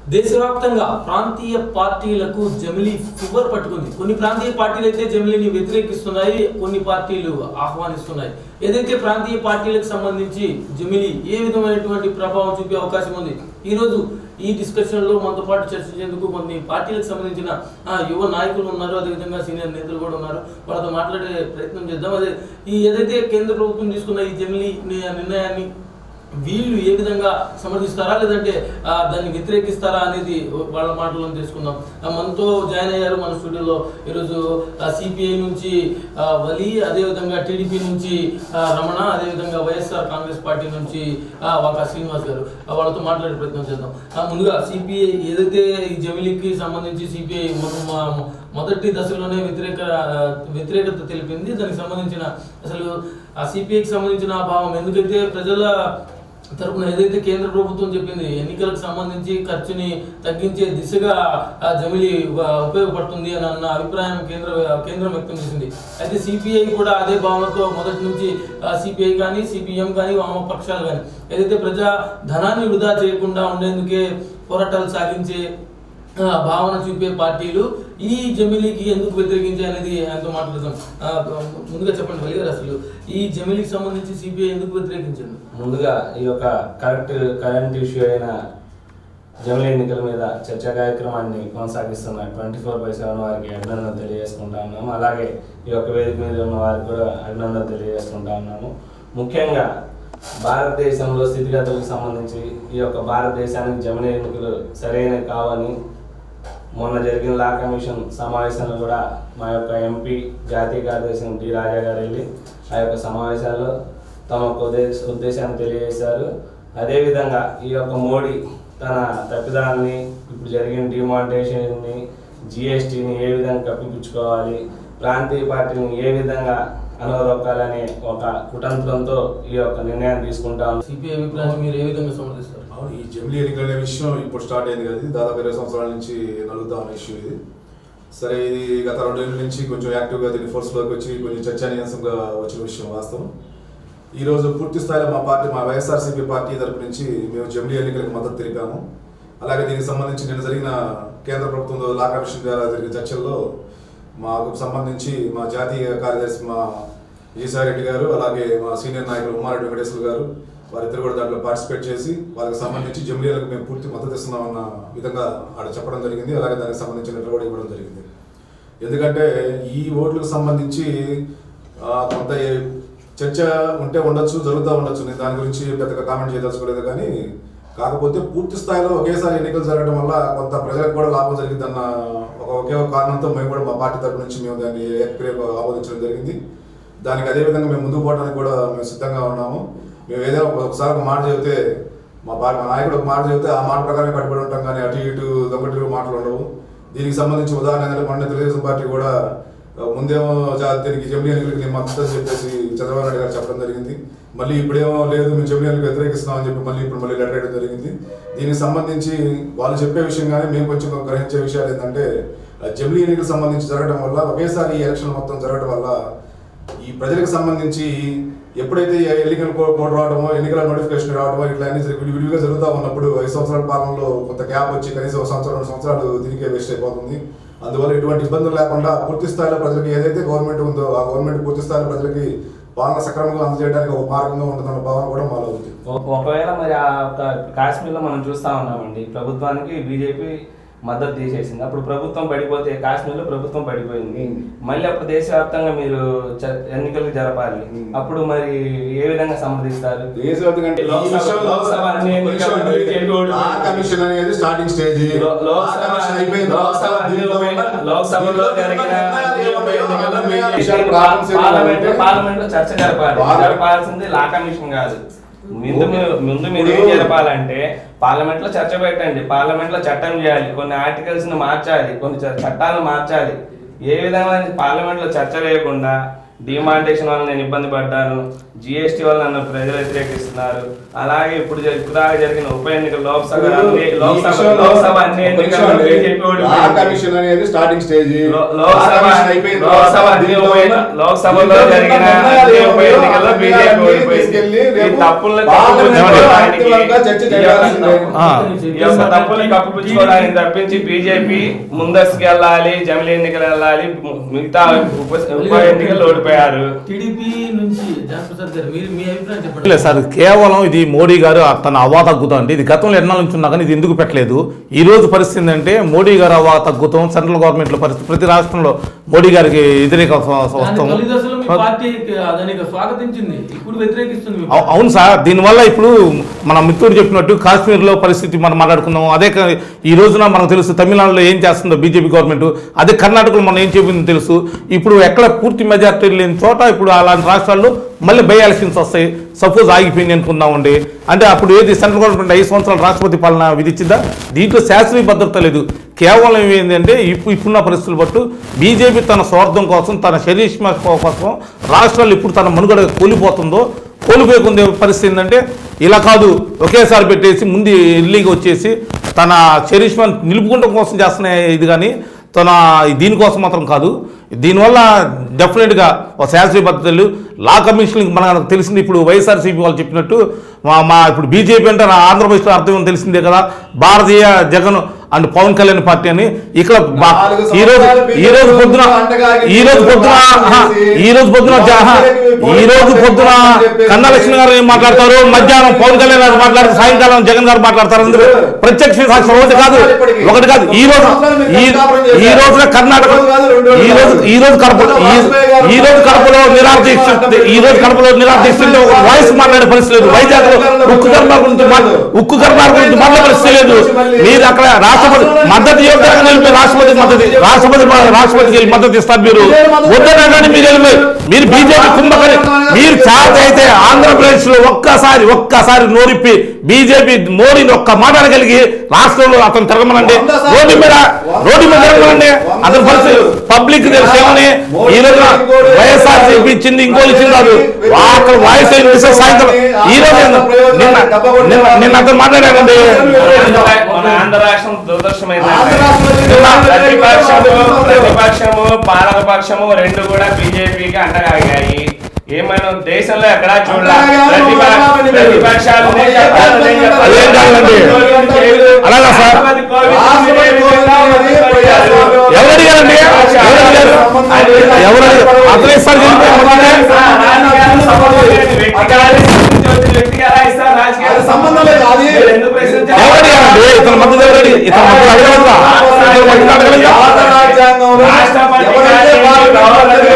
దేశవ్యాప్తంగా ప్రాంతీయ పార్టీలకు జమిలీ ఫీవర్ పట్టుకుంది కొన్ని ప్రాంతీయ పార్టీలు అయితే జమిలీని వ్యతిరేకిస్తున్నాయి కొన్ని పార్టీలు ఆహ్వానిస్తున్నాయి ఏదైతే ప్రాంతీయ పార్టీలకు సంబంధించి జమిలీ ఏ విధమైనటువంటి ప్రభావం చూపే అవకాశం ఉంది ఈ రోజు ఈ డిస్కషన్ లో మనతో పాటు చర్చించేందుకు కొన్ని పార్టీలకు సంబంధించిన ఆ, యువ నాయకులు ఉన్నారు అదేవిధంగా సీనియర్ నేతలు కూడా ఉన్నారు వాళ్ళతో మాట్లాడే ప్రయత్నం చేద్దాం అదే ఈ ఏదైతే కేంద్ర ప్రభుత్వం తీసుకున్న ఈ జమిలీ ని- నిర్ణయాన్ని వీళ్ళు ఏ విధంగా సమర్థిస్తారా లేదంటే ఆ, దాన్ని వ్యతిరేకిస్తారా అనేది వాళ్ళ మాటల్లో తెలుసుకుందాం ఆ, మనతో జాయిన్ అయ్యారు మన స్టూడియోలో ఈరోజు సిపిఐ నుంచి ఆ, వలి అదేవిధంగా టీడీపీ నుంచి ఆ, రమణ అదేవిధంగా వైఎస్ఆర్ కాంగ్రెస్ పార్టీ నుంచి ఆ, వాకా శ్రీనివాస్ గారు ఆ, వాళ్ళతో మాట్లాడే ప్రయత్నం చేద్దాం ఆ, ముందుగా సిపిఐ ఏదైతే ఈ జమిలీకి సంబంధించి సిపిఐ మొదటి దశలోనే వ్యతిరేక ఆ, వ్యతిరేకత తెలిపింది దానికి సంబంధించిన అసలు ఆ సిపిఐకి సంబంధించిన ఆ భావం ఎందుకంటే ప్రజల తరపున ఏదైతే కేంద్ర ప్రభుత్వం చెప్పింది ఎన్నికలకు సంబంధించి ఖర్చుని తగ్గించే దిశగా ఆ జమిలీ వ- ఉపయోగపడుతుంది అని అన్న అభిప్రాయం కేంద్ర కేంద్రం వ్యక్తం చేసింది అయితే సిపిఐ కూడా అదే భావనతో మొదటి నుంచి సిపిఐ కానీ సిపిఎం కానీ వామపక్షాలు కానీ ఏదైతే ప్రజా ధనాన్ని వృధా చేయకుండా ఉండేందుకే పోరాటాలు సాగించే ఆ, భావన చూపే పార్టీలు ఈ జమిలీకి ఎందుకు వ్యతిరేకించాయి అనేది ఆయనతో మాట్లాడదాం ఆ, ముందుగా చెప్పండి వలి గారు అసలు ఈ జమిలీకి సంబంధించి సిపిఐ ఎందుకు వ్యతిరేకించింది ముందుగా ఈ యొక్క కరెక్ట్ కరెంట్ ఇష్యూ అయిన జమిలీ ఎన్నికల మీద చర్చా కార్యక్రమాన్ని కొనసాగిస్తున్న ట్వంటీ ఫోర్ బై సెవెన్ వారికి అభినందన తెలియజేసుకుంటా ఉన్నాము అలాగే ఈ యొక్క వేదిక మీద ఉన్న వారికి కూడా అభినందన తెలియజేసుకుంటా ఉన్నాము ముఖ్యంగా భారతదేశంలో స్థితిగతులకు సంబంధించి ఈ యొక్క భారతదేశానికి జమిలీ ఎన్నికలు సరైనవి కావని మొన్న జరిగిన లా కమిషన్ సమావేశంలో కూడా మా యొక్క ఎంపీ జాతీయ కార్యదర్శి డి రాజా గారు వెళ్ళి ఆ యొక్క సమావేశాల్లో తమ యొక్క ఉద్దేశ ఉద్దేశాన్ని తెలియజేశారు అదేవిధంగా ఈ యొక్క మోడీ తన తప్పిదాన్ని ఇప్పుడు జరిగిన డిమానిటేషన్ని జిఎస్టీని ఏ విధంగా కప్పిపుచ్చుకోవాలి ప్రాంతీయ పార్టీని ఏ విధంగా అనవదొక్కాలనే ఒక కుతంత్రంతో ఈ యొక్క నిర్ణయాన్ని తీసుకుంటాం సిపిఐ అభిప్రాయాన్ని మీరు ఏ విధంగా సమర్థిస్తారు అవును ఈ జమిలీ ఎన్నికలు అనే విషయం ఇప్పుడు స్టార్ట్ అయింది కదా ఇది దాదాపు ఇరవై సంవత్సరాల నుంచి నలుగుతా ఉన్న ఇష్యూ ఇది సరే ఇది గత రెండేళ్ళ నుంచి కొంచెం యాక్టివ్గా దీన్ని ఫోర్స్లోకి వచ్చి కొంచెం చర్చనీయాంశంగా వచ్చిన విషయం వాస్తవం ఈ రోజు పూర్తి స్థాయిలో మా పార్టీ మా వైఎస్ఆర్సీపీ పార్టీ తరపు నుంచి మేము జమిలీ ఎన్నికలకు మద్దతు తెలిపాము అలాగే దీనికి సంబంధించి నిన్న జరిగిన కేంద్ర ప్రభుత్వంలో లా కమిషన్ ద్వారా జరిగిన చర్చల్లో మాకు సంబంధించి మా జాతీయ కార్యదర్శి మా విజయసాయి రెడ్డి గారు అలాగే మా సీనియర్ నాయకులు ఉమారెడ్డి వెంకటేశ్వర గారు వారిద్దరు కూడా దాంట్లో పార్టిసిపేట్ చేసి వాళ్ళకి సంబంధించి జమిలీలకు మేము పూర్తి మద్దతు ఇస్తున్నామన్న విధంగా ఆడ చెప్పడం జరిగింది అలాగే దానికి సంబంధించిన లెటర్ కూడా ఇవ్వడం జరిగింది ఎందుకంటే ఈ ఓట్లకు సంబంధించి ఆ, కొంత ఏ- చర్చ ఉంటే ఉండొచ్చు జరుగుతూ ఉండొచ్చు నేను దాని గురించి పెద్దగా కామెంట్ చేయదలుచుకోలేదు కానీ కాకపోతే పూర్తి స్థాయిలో ఒకేసారి ఎన్నికలు జరగడం వల్ల కొంత ప్రజలకు కూడా లాభం జరిగిందన్న ఒక ఒకే ఒక కారణంతో మేము కూడా మా పార్టీ తరపు నుంచి మేము దాన్ని ఏకగ్రీవంగా ఆమోదించడం జరిగింది దానికి అదే విధంగా మేము ముందుకు పోవడానికి కూడా మేము సిద్ధంగా ఉన్నాము మేము ఏదైనా ఒకసారి ఒక మాట చెబితే మా పార్టీ మా నాయకుడు ఒక మాట చెబితే ఆ మాట ప్రకారం కట్టుబడి ఉంటాం కానీ అటు ఇటు దొంగటి మాటలు ఉండవు దీనికి సంబంధించి ఉదాహరణ ఏంటంటే మొన్న తెలుగుదేశం పార్టీ కూడా ఆ, ముందేమో జా- దీనికి జమిలీ ఎన్నికలకి నేను మద్దతు అని చెప్పేసి చంద్రబాబు నాయుడు గారు చెప్పడం జరిగింది మళ్ళీ ఇప్పుడేమో లేదు మేము జమిలీ ఎన్నికలు వ్యతిరేకిస్తున్నామని చెప్పి మళ్ళీ ఇప్పుడు మళ్ళీ లెటర్ వేయడం జరిగింది దీనికి సంబంధించి వాళ్ళు చెప్పే విషయం కానీ మేము కొంచెం గ్రహించే విషయాలు ఏంటంటే ఆ, జమిలీ ఎన్నికలకు సంబంధించి జరగడం వల్ల ఒకేసారి ఈ ఎలక్షన్ మొత్తం జరగడం వల్ల ఈ ప్రజలకు సంబంధించి ఎప్పుడైతే ఈ ఎన్నికల కో- కోడ్ రావడమో ఎన్నికల నోటిఫికేషన్ రావడమో ఇట్లా అన్ని విడి- విడివిడిగా జరుగుతూ ఉన్నప్పుడు ఐదు సంవత్సరాల పాలనలో కొంత గ్యాప్ వచ్చి కనీసం ఒక సంవత్సరం రెండు సంవత్సరాలు దీనికే వేస్ట్ అయిపోతుంది అందువల్ల ఎటువంటి ఇబ్బందులు లేకుండా పూర్తి స్థాయిలో ప్రజలకు ఏదైతే గవర్నమెంట్ ఉందో ఆ గవర్నమెంట్ పూర్తి స్థాయిలో ప్రజలకి పాలన సక్రమంగా అందజేయడానికి ఒక మార్గంగా ఉంటుందన్న భావన కూడా మాలో ఉంది ఒక- ఒకవేళ మరి ఆ యొక్క కాశ్మీర్లో మనం చూస్తా ఉన్నామండి ప్రభుత్వానికి బీజేపీ మద్దతు తీసేసింది అప్పుడు ప్రభుత్వం పడిపోతే కాశ్మీర్లో ప్రభుత్వం పడిపోయింది మళ్ళీ అప్పుడు దేశవ్యాప్తంగా మీరు చ- ఎన్నికలు జరపాలి అప్పుడు మరి ఏ విధంగా సమర్థిస్తారు దేశవ్యాప్తంగా అంటే ఈ లోక్సభ- విషయంలో లోక్సభ అన్ని ఒక విషయం ఎన్నికలు అంటే ఎన్నికలు ఆ కమిషన్ అనేది స్టార్టింగ్ స్టేజ్ లో- లోక్సభ లోక్సభ ఎన్నికలపైన లోక్సభలో జరిగిన పార్లమెంట్ పార్లమెంట్ లో చర్చ జరపాలి పార్లమెంట్- జరపాల్సింది లా కమిషన్ కాదు ముందు మీ- ముందు మీరు ఏం ఇప్పుడు- జరపాలంటే పార్లమెంట్ లో చర్చ పెట్టండి పార్లమెంట్ లో చట్టం చేయాలి కొన్ని ఆర్టికల్స్ ని మార్చాలి కొన్ని చ- చట్టాలను మార్చాలి ఏ విధమైన పార్లమెంట్ లో చర్చ లేకుండా డిమాండేషన్ వల్ల నేను ఇబ్బంది పడ్డాను జిఎస్టీ వల్ల నన్ను ప్రజలు వ్యతిరేకిస్తున్నారు అలాగే ఇప్పుడు జరి- ఇప్పుడు దాకా జరిగిన ఉప ఎన్నికలు లోక్సభ అన్ని- ఈ లోక్సభ విషయంలో లోక్సభ అన్ని ఒక నిమిషం ఎన్నికల్లో అండి. బీజేపీ లా ఓడిపోయింది. కమిషన్ అనేది స్టార్టింగ్ స్టేజ్ లో- లోక్సభ లోక్సభ అన్ని ఉప ఎన్ని- లోక్సభలో జరిగిన అన్ని ఉప ఎన్నికల్లో బీజేపీ ఓడిపోయింది ఈ తప్పుల్ని కప్పిపుచ్చుకోవడానికి చర్చ ఈ యొక్క- జరగాల్సిందే ఆ. ఈ యొక్క తప్పుల్ని కప్పిపుచ్చుకోవడానికి తప్పించి బీజేపీ ముందస్తుకు వెళ్ళాలి జమిలీ ఎన్నికలు వెళ్ళాలి మిగతా ఉప ఉప ఎన్నికలు ఓడిపోయారు టీడీపీ నుంచి జాన్ప్రసాద్ గారు మీరు మీ అభిప్రాయం చెప్పండి లేదు సార్ కేవలం ఇది మోడీ గారు తన అవ్వా తగ్గుతాం అంటే ఇది గతంలో ఎన్నాళ్ళ నుంచి ఉన్నా కానీ ఇది ఎందుకు పెట్టలేదు ఈ రోజు పరిస్థితి ఏంటంటే మోడీ గారు అవ్వా తగ్గుతాం సెంట్రల్ గవర్నమెంట్లో పరిస్థితి ప్రతి రాష్ట్రంలో మోడీ గారికి వ్యతిరేక వ- దాని వస్తాం తొలి దశలో మీ పార్టీ దానికి స్వాగతించింది ఇప్పుడు వ్యతిరేకిస్తుంది మీ అవు- అవును సార్ దీనివల్ల ఇప్పుడు మన మిత్రుడు చెప్పినట్టు కాశ్మీర్లో పరిస్థితి మనం మాట్లాడుకుందాం అదే క- ఈ రోజున మనకు తెలుసు తమిళనాడులో ఏం చేస్తుందో బీజేపీ గవర్నమెంట్ అదే కర్ణాటకలో మనం ఏం చెప్పిందో తెలుసు ఇప్పుడు ఎక్కడ పూర్తి మెజార్టీ లేని చోట ఇప్పుడు అలాంటి రాష్ట్రాల్లో మళ్ళీ బై ఎలక్షన్స్ వస్తాయి సపోజ్ ఆగిపోయింది అనుకుందామండి అంటే అప్పుడు ఏది సెంట్రల్ గవర్నమెంట్ ఐదు సంవత్సరాలు రాష్ట్రపతి పాలన విధించిందా దీంట్లో శాస్త్రీయ భద్రత లేదు కేవలం ఏంటంటే ఇప్పుడు ఇప్పుడున్న పరిస్థితులు బట్టు బీజేపీ తన స్వార్థం కోసం తన శరీష్మ కోసం రాష్ట్రాలు ఇప్పుడు తన మనుగడ కోల్పోతుందో కోల్పోయే పరిస్థితి ఏంటంటే ఇలా కాదు ఒకేసారి పెట్టేసి ముందు ఎల్లీగా వచ్చేసి తన చరిష్మా నిలుపుకుంటం కోసం చేస్తున్న ఇది కానీ తన దీనికోసం మాత్రం కాదు దీనివల్ల డెఫినెట్గా ఒక శాస్త్రీయ పద్ధతులు లా కమిషన్ మనకు తెలిసింది ఇప్పుడు వైఎస్ఆర్సీపీ వాళ్ళు చెప్పినట్టు మా మా ఇప్పుడు బీజేపీ అంటే నా ఆంధ్రప్రదేశ్లో అర్థం తెలిసిందే కదా భారతీయ జగన్ అండ్ పవన్ కళ్యాణ్ పార్టీ అని ఇక్కడ బా- నాలుగు ఈ రోజు సంవత్సరాలు ఈ రోజు పొద్దున అంటగాగి ఈ రోజు పొద్దున ఆహా, ఈ రోజు పొద్దున ఆహా, ఈ రోజు పొద్దున కన్నలక్ష్మి గారు ఏం మాట్లాడతారు మధ్యాహ్నం పవన్ కళ్యాణ్ గారు మాట్లాడతారు సాయంకాలం జగన్ గారు మాట్లాడతారు అందరూ ప్రత్యక్ష సాక్షి ఒకటి కాదు ఒకటి కాదు ఈ రోజు ఈ- ఈ రోజున కర్ణాటక ఈ రోజు ఈ రోజు కడప ఈ- ఈ రోజు కడపలో నిరాదీక్ష ఈ రోజు కడపలో నిరాదీక్ష ఒక వాయిస్ మాట్లాడే పరిస్థితి లేదు వైజాగ్ లో ఉక్కు కర్మార్ గురించి మాట్లా- ఉక్కు కర్మార్ గురించి మాట్లాడే పరిస్థితి లేదు మీరు అక్కడ రాష్ట్రపతి మద్దతు యోగ్యంగా నిలిపి రాష్ట్రపతి మద్దతు రాష్ట్రపతి రాష్ట్రపతికి వెళ్ళి మద్దతు ఇస్తారు మీరు వద్దనగానే మీరు వెళ్ళి మీరు బీజేపీ కుంభకరి మీరు చాత అయితే ఆంధ్రప్రదేశ్ లో ఒక్కసారి ఒక్కసారి నోరిప్పి బీజేపీ మోడీని ఒక్క మాట అనగలిగి రాష్ట్రంలో అతను తిరగమనండి రోడ్డు మీద రోడ్డు మీద తిరగమనండి అతని పరిస్థితి పబ్లిక్ తెలిసేమని ఈ రోజున వైఎస్ఆర్ ఇచ్చింది ఇంకోటి ఇచ్చింది కాదు అక్కడ వాయిస్ వినిపిస్తే సాయంత్రం ఈ రోజు ఏందో, నిన్న నిన్న- నిన్న అతను మాట్లాడాడండి మన ఆంధ్ర రాష్ట్రం దురదృష్టమైంది ఆంధ్ర రాష్ట్రంలో ప్రతిపక్షము ప్రతిపక్షము పాలక పక్షము రెండు కూడా బీజేపీకి అంటగాగాయి ఏమైనా దేశంలో ఎక్కడా చూడాల ప్రతిప- ప్రతిపక్షాలు నేను చెప్పాను, నేను చెప్పాను. అదేం కాదండి. అలాగా సార్? రాష్ట్రపతి కోవింద్ రాష్ట్రపతి కోవింద్ అనేది ప్రతిపక్షాలు. ఎవరు అడిగారండి ఎవరు అడిగారు ఎవరు అడిగారు అతనే ఇస్తారు రాజకీయాలు సంబంధం లేదు. వ్యక్తి కాదు, వ్యక్తి వ్యక్తికి ఎలా ఇస్తారు రాజకీయాలు అది సంబంధం లేదు. అది మీరు ఎందుకు ప్రశ్నించారు? ఎవరు అడిగారండి ఇతని మద్దతు ఎవరు అడిగారు? ఇతని మద్దతు అడగలేదా ఇతని మద్దతు అడగలేదా భారత రాజ్యాంగంలో రాష్ట్రపతి ఎవరైతే గారిని భారత గవర్నర్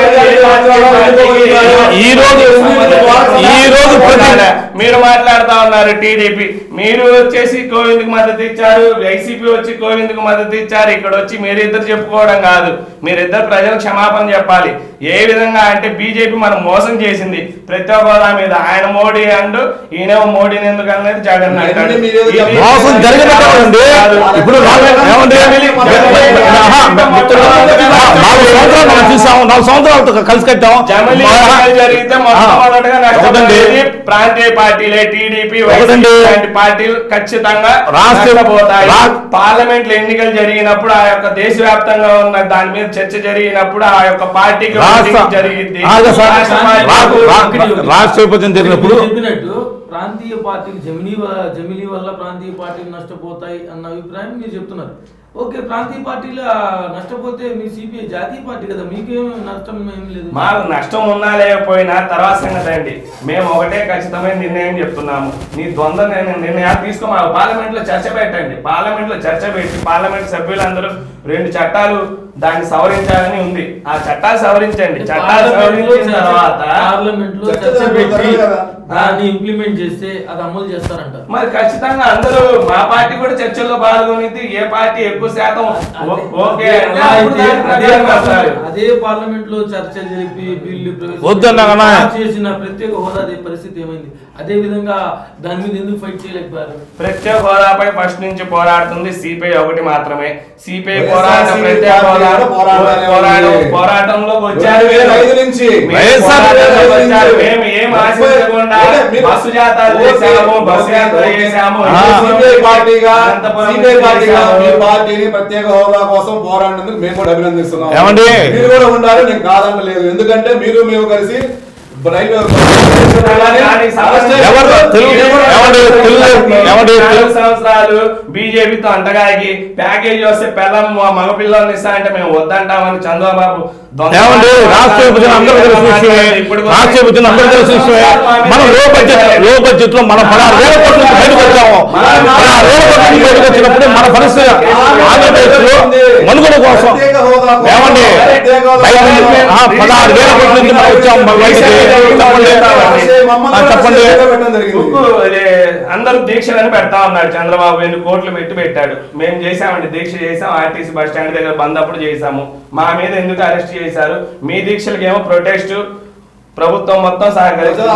ఈ రోజు ఈ రోజు ప్రతి మీరు మాట్లాడుతా ఉన్నారు టీడీపీ మీరు వచ్చేసి కోవింద్ కు మద్దతు ఇచ్చారు వైసీపీ వచ్చి కోవింద్ కు మద్దతు ఇచ్చారు ఇక్కడ వచ్చి మీరిద్దరు చెప్పుకోవడం కాదు మీరిద్దరు ప్రజలకు క్షమాపణ చెప్పాలి ఏ విధంగా అంటే బీజేపీ మనం మోసం చేసింది ప్రతి ఒక్క హోదా మీద ఆయన మోడీ అండ్ ఈయనేమో మోడీని ఎందుకు అనేది జగన్ అంటాడు. ఇవన్నీ మీరేదో ఇది- చెప్పాలి. మోసం జరిగినట్టు ఇప్పుడు నాలుగు- ఏమండి ఆహా, నాలుగు సంవత్సరాలు మనం చూసాం నాలుగు సంవత్సరాలు కలిసి కట్టాం జమిలీ మా- ఎన్నికలు జరిగితే మొట్టమొదటగా ఒకటండి. నష్టపోయేది ప్రాంతీయ పార్టీలే టీడీపీ ఒకటండి. లాంటి పార్టీలు ఖచ్చితంగా రాష్ట్ర- నష్టపోతాయి రా- పార్లమెంట్ ఎన్నికలు జరిగినప్పుడు ఆ యొక్క దేశవ్యాప్తంగా ఉన్న దాని మీద చర్చ జరిగినప్పుడు ఆ యొక్క పార్టీకి రాష్ట్ర ఓటింగ్ జరిగింది ఆగా సార్. రాష్ట్ర రా- పార్టీలకు రా- రాష్ట్ర విభజన జరిగినప్పుడు మీరు చెప్పినట్టు ప్రాంతీయ పార్టీలు జమినీ వ- జమిలీ వల్ల ప్రాంతీయ పార్టీలు నష్టపోతాయి అన్న అభిప్రాయం మీరు చెప్తున్నారు ఓకే ప్రాంతీయ పార్టీలు ఆ, నష్టపోతే మీ సిపిఐ జాతీయ పార్టీ కదా మీకేం నష్టం ఏం లేదు మాకు నష్టం ఉన్నా లేకపోయినా తర్వాత సంగతి అండి మేము ఒకటే ఖచ్చితమైన నిర్ణయం చెప్తున్నాము నీ ద్వంద్వ నిర్ణయం నిర్ణయాలు తీసుకో మా పార్లమెంట్ లో చర్చ పెట్టండి పార్లమెంట్ లో చర్చ పెట్టి పార్లమెంట్ సభ్యులందరూ రెండు చట్టాలు దాన్ని సవరించాలని ఉంది ఆ చట్టాలు సవరించండి చట్టాలు సవరించిన తర్వాత పార్లమెంట్ లో చర్చ చర్చ పెట్టి జరుగుతుంది కదా. దాన్ని ఇంప్లిమెంట్ చేస్తే అది అమలు చేస్తారంటారు మరి ఖచ్చితంగా అందరూ మా పార్టీ కూడా చర్చల్లో పాల్గొనింది ఏ పార్టీ ఎక్కువ శాతం ఓ- ఓకే అంటే అలా అప్పుడు అయితే దాని అదే ప్రకారం పార్లమెంట్- వస్తారు. అదే పార్లమెంట్ లో చర్చ జరిపి బిల్లు ప్రవేశపెట్టి వద్దన్నా కన్నా. పాస్ చేసిన ప్రత్యేక హోదా అదే పరిస్థితి ఏమైంది అదే విధంగా దాని మీద ఎందుకు ఫైట్ చేయలేకపోయారు ప్రత్యేక హోదాపై ఫస్ట్ నుంచి పోరాడుతుంది సిపిఐ ఒకటి మాత్రమే సిపిఐ వైఎస్ఆర్ పోరాటం సిపి ప్రత్యేక పార్టీ హోదా కూడా పోరాడాలి. పోరాటం పోరాటంలోకి వచ్చారు రెండు వేల మీరు. ఐదు నుంచి మేము వైఎస్ఆర్ పోరాటంలోకి ఐదు వచ్చారు. నుంచి. మేము ఏం ముప్పై- ఆశించకుండా ఓకే, మీరు- బస్సు జాతాలు ఓకే, చేశాము బస్సు ఓకే, యాత్ర ఓకే. చేశాము ఆ. సిపిఐ పార్టీగా అనంతపురం సిపిఐ పార్టీగా చేశాము. మీ పార్టీని ప్రత్యేక హోదా కోసం పోరాడినందుకు మేము కూడా అభినందిస్తున్నాం ఏమండి? మీరు కూడా ఉండాలి నేను కాదంటలేదు ఎందుకంటే మీరు మేము కలిసి రైల్వే దానికి సంబంధించి ఎవరు తెలుగు- ఏమండి? తెలుగు- ఏమండి? నాలుగు తెలుగు- సంవత్సరాలు బీజేపీతో అంటగాగి ప్యాకేజీ వస్తే పిల్లం మగ పిల్లల్ని ఇస్తా అంటే మేము వద్దంటామని చంద్రబాబు దొంగ ఏమండి రాష్ట్ర విభజన అందరూ తెలిసిన విషయమే ఇప్పుడు రాష్ట్ర విభజన అందరూ తెలిసిన విషయమే మనం లో బడ్జెట్ లో బడ్జెట్ లో మనం పదహారు వేల కోట్ల నుంచి బయటకు వచ్చాము పదహారు వేల కోట్ల నుంచి బయటకు వచ్చినప్పుడు మన పరిస్థితి ఆంధ్రప్రదేశ్ లో మనుగడ కోసం ప్రత్యేక హోదా కోసం, ఏమండి ప్రత్యేక హోదా బయట నుంచి, ఆ, పదహారు వేల కోట్ల నుంచి మనం వచ్చాము బయటికి చెప్పండి ఆ, చెప్పండి ఉక్కు అదే అందరూ దీక్షలని పెడతా ఉన్నాడు చంద్రబాబు ఎన్ని కోట్లు పెట్టి పెట్టాడు మేము చేసామండి దీక్ష చేసాం ఆర్టీసీ బస్ స్టాండ్ దగ్గర బంద్ అప్పుడు చేసాము మా మీద ఎందుకు అరెస్ట్ చేశారు మీ దీక్షలకి ఏమో ప్రొటెస్ట్ ప్రభుత్వం మొత్తం అసలు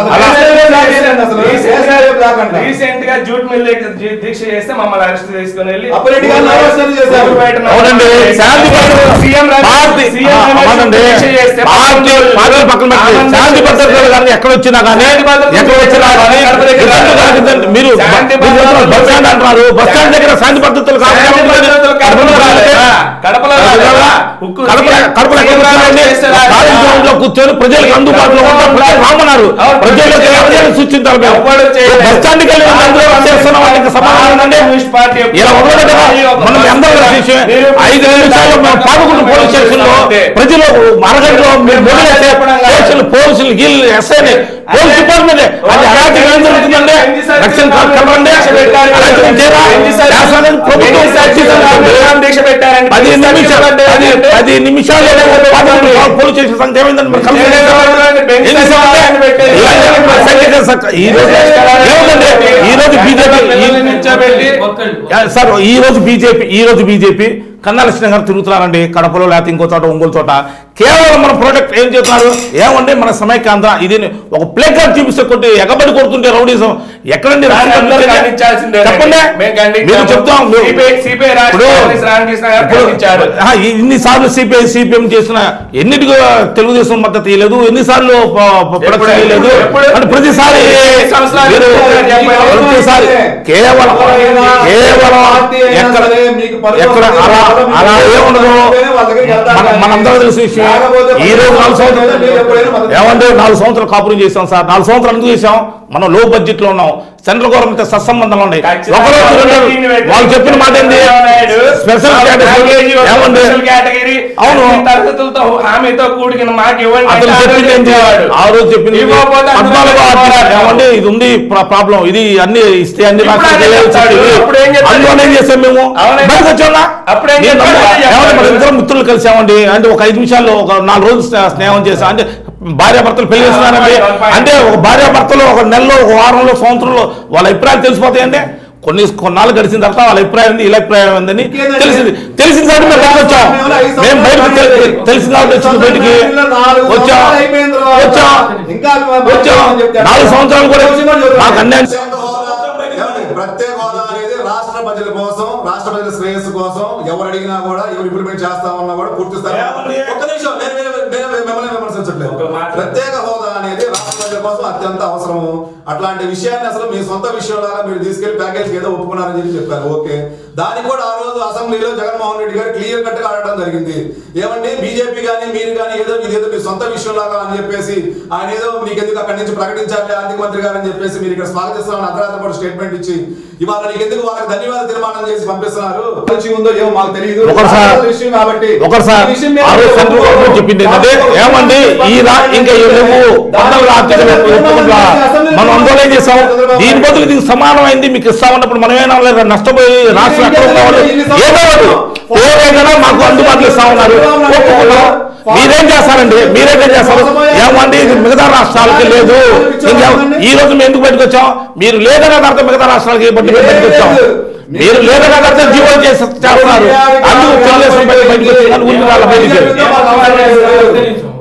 అసలు చేసేదే బ్లాక్ అంట. రీసెంట్ గా జూట్ మిల్ దగ్గర జీ- దీక్ష చేస్తే మమ్మల్ని అరెస్ట్ తీసుకుని వెళ్ళి అప్పుడెడ్డి గారిని arrest చేశారు. అవునండి శాంతి భద్రతలు సీఎం పార్టీ సీఎం ఆ, అవునండి దీక్ష చేస్తే పార్టీ పార్టీ పక్కన పెట్టి ఆనందం శాంతి భద్రతలు కానీ ఎక్కడ వచ్చినా కానీ శాంతి భద్రతలు ఎక్కడ వచ్చినా కానీ కడప దగ్గర ఇబ్బంది కలిగిందంటే మీరు శాంతి మీరు భద్రతలు బస్ స్టాండ్ అంటున్నారు బస్ స్టాండ్ దగ్గర శాంతి భద్రతలు కాదు శాంతి భద్రతలు కడపలో రాలేదా? కడపలో రాలేదా? ఉక్కు కడప కడపలో ఎక్కడ కూర్చోండి? కాలేజ్ గ్రౌండ్ లో కూర్చొని ప్రజలకు అందుబాటులో ఉంటే ప్రజలు రామన్నారు అవును, ప్రజలకు ప్రజలు ఎవరైనా సూచించారు మేము ఎవ్వడు చేయలేదు. బస్ స్టాండ్కి వెళ్ళి అందరూ చేస్తున్నాం వాళ్ళకి సమాధానం ఉందండి కమ్యూనిస్ట్ పార్టీ ఎప్పుడు ఇలా ఉండదు కదా మనం అందరూ కలిసి మీరు ఐదు నిమిషాల్లో మేము పాపగుండు పోలీస్ స్టేషన్ లో ప్రజలు అరగంటలో మీరు మొదలైతే స్టేషన్ పోలీసులు గీళ్ళు ఎస్ఐని పోలీస్ డిపార్ట్మెంట్ అది అరాచకం ఏం జరుగుతుందండి రక్షణ కలవండి అరాచకం చేయరా చేస్తానని ప్రభుత్వం సాక్షిస్తుంది. దీక్ష పెట్టారండి పది నిమిషాలు పది పది నిమిషాలు పాపగుండు పోలీస్ స్టేషన్ సంగతి ఏమైందని మరి కలవలేదు. ఎన్ని సంవత్సరాలు పెట్టారు? ఇలా సంఖ్య సక్క- ఈ రోజు ఏముందండి? ఈ రోజు బీజేపీ యా, సార్ ఈ రోజు బీజేపీ ఈ రోజు బీజేపీ కన్నా లక్ష్మణ్ గారు తిరుగుతున్నారండి కడపలో లేకపోతే ఇంకో చోట ఒంగోలు చోట కేవలం మన ప్రోడక్ట్ ఏం చేస్తున్నారు ఏమండి మన సమైక్యాంధ్ర ఇది ఒక ప్లే కార్డ్ చూపిస్తే కొట్టి ఎగబడి కొడుతుంటే రౌడీజం ఎక్కడండి దాన్ని రాష్ట్రం అందరూ చెప్పండి ఖండించాల్సిందే. చెప్పండి మేము ఖండించాము. మీరు చెప్తాం మీరు- సిపిఐ సిపిఐ రాష్ట్ర ఇప్పుడు- కాంగ్రెస్ రామకృష్ణ గారు ఇప్పుడు- ఖండించారు. ఆ, ఇన్నిసార్లు సిపిఐ సిపిఎం చేసిన ఎన్నిటికి తెలుగుదేశం మద్దతు ఇవ్వలేదు ఎన్నిసార్లు ప- ప- ప్రొడక్షన్ ఎప్పుడు- ఇవ్వలేదు ఎప్పుడు- అంటే ప్రతిసారి సంవత్సరాలు మీరు చెప్పండి. ప్రతిసారి కేవలం కేవలం ఎక్కడ ఎక్కడ అలా అలా ఏముండదు మన మనందరూ తెలిసిన విషయం ఈ రోజు నాలుగు సంవత్సరాలు ఏమంటే నాలుగు సంవత్సరాలు కాపురం చేసాం సార్ నాలుగు సంవత్సరాలు ఎందుకు చేసాం మనం లో బడ్జెట్ లో ఉన్నాం సెంట్రల్ గవర్నమెంట్ సత్సంబంధాలు ఉన్నాయి ఒకరోజు రెండు రోజులు వాళ్ళు చెప్పిన మాట ఏంది స్పెషల్ కేటగిరీ ఏమండి కేటగిరీ అవును. అన్ని తరగతులతో హామీతో కూడిన మాకు ఇవ్వండి అతను అంటే చెప్పింది ఏంటి ఇచ్చేవాడు. ఆ రోజు చెప్పింది ఇవ్వకపోతే అందరూ పద్నాలుగో ఆర్టికల్ పోరాటం. ఏమండి ఇది ఉంది ప్రాబ్లం ఇది అన్ని ఇస్తే అన్ని ఇప్పుడు రాష్ట్రాలు ఆయన చేయాలి చెప్తాడు. చెప్పి అప్పుడు ఏం చెప్తాడు? అందులోనే ఏం చేసాం మేము అవునా? బయటకు వచ్చామా అప్పుడేం నేను చెప్తాడు? నమ్మను. చెప్తాడు. ఏమండి మన ఇద్దరు మిత్రులు కలిసామండి అంటే ఒక ఐదు నిమిషాల్లో ఒక నాలుగు రోజులు స్నే- స్నేహం చేసాం అంటే భార్య భర్తలు పెళ్లి చేస్తున్నారండి ఆ, fine. అంటే ఒక భార్య భర్తలు ఒక నెలలో ఒక వారంలో సంవత్సరంలో వాళ్ళ అభిప్రాయాలు తెలిసిపోతాయండి కొన్ని కొన్నాళ్ళు గడిచిన తర్వాత వాళ్ళ అభిప్రాయం ఏంది వీళ్ళ అభిప్రాయం ఏందని ఇంకేందండి? తెలిసింది తెలిసిన తర్వాత మేము బయటకు వచ్చాం మేము ఐదు మేము బయటకు సంవత్సరాలు తెలి- తెలిసిన కాబట్టి వచ్చింది బయటికి నాలుగు వచ్చాం సంవత్సరాలు అయిపోయిన తర్వాత వచ్చాం ఇంకా వచ్చాం నాలుగు సంవత్సరాలు కూడా మాకు అన్యాయం ప్రత్యేక హోదా ఏమండి? ప్రత్యేక హోదా అనేది రాష్ట్ర ప్రజల కోసం రాష్ట్ర ప్రజల శ్రేయస్సు కోసం ఎవరు అడిగినా కూడా ఎవరు ఇంప్లిమెంట్ చేస్తామన్నా కూడా పూర్తి స్థాయి ఒక్క నిమిషం నేను నేను- నేను మిమ్మల్ని విమర్శించట్లేదు ఒక మాట. ప్రత్యేక హోదా అనేది రాష్ట్ర ప్రజల కోసం అత్యంత అవసరము అట్లాంటి విషయాన్ని అసలు మీ సొంత విషయంలాగా మీరు తీసుకెళ్లి ప్యాకేజ్ ఏదో ఒప్పుకున్నారని చెప్పి చెప్పారు ఓకే దానికి కూడా ఆ రోజు అసెంబ్లీలో జగన్మోహన్ రెడ్డి గారు క్లియర్ కట్ గా ఆడటం జరిగింది ఏమండి బీజేపీ కానీ మీరు కానీ ఏదో ఇది ఏదో మీ సొంత విషయంలాగా అని చెప్పేసి ఆయన ఏదో నీకెందుకు అక్కడి నుంచి ప్రకటించాలి ఆర్థిక మంత్రి గారు అని చెప్పేసి మీరు ఇక్కడ స్వాగతిస్తున్నామని అర్ధరాత్రి పాటు స్టేట్మెంట్ ఇచ్చి ఇవాళ నీకెందుకు వాళ్ళకి ధన్యవాద తీర్మానం చేసి పంపిస్తున్నారు మంచి ఉందో ఏమో మాకు తెలియదు ఒకటి సార్, రాష్ట్ర విషయం కాబట్టి ఒకటి సార్ ఈ విషయం మీద ఆ రోజు సెంట్రల్ గవర్నమెంట్ చెప్పింది ఏంటంటే ఏమండి ఈ రా ఇంకా నువ్వు పద్నాలుగు ఆర్టికల్ ఒప్పుకుంటా మనం ఆందోళన చేసాం దీని బదులు దీనికి సమానమైంది మీకు ఇస్తామన్నప్పుడు మనం ఏమైనా లేదా నష్టపోయి రాష్ట్రం ఎక్కడ ఉన్నవాళ్ళు ఏదో ఒకటి ఏదైనా మాకు అందుబాటులో ఇస్తా ఉన్నారు ఒప్పుకున్నాం మీరేం చేస్తారండి మీరేం చేస్తారు ఏమండి ఇది మిగతా రాష్ట్రాలకి లేదు ఇంకేం- ఈ రోజు మేము ఎందుకు బయటకు వచ్చాం మీరు లేదనే అర్థం మిగతా రాష్ట్రాలకి బట్టి మేము బయటకు వచ్చాం మీరు లేదనే అర్థం జీవో చేసి చేస్తున్నారు అందుకు తెలుగుదేశం బయట బయటకు వచ్చి ఊరికి వాళ్ళ బయటికి అఖిల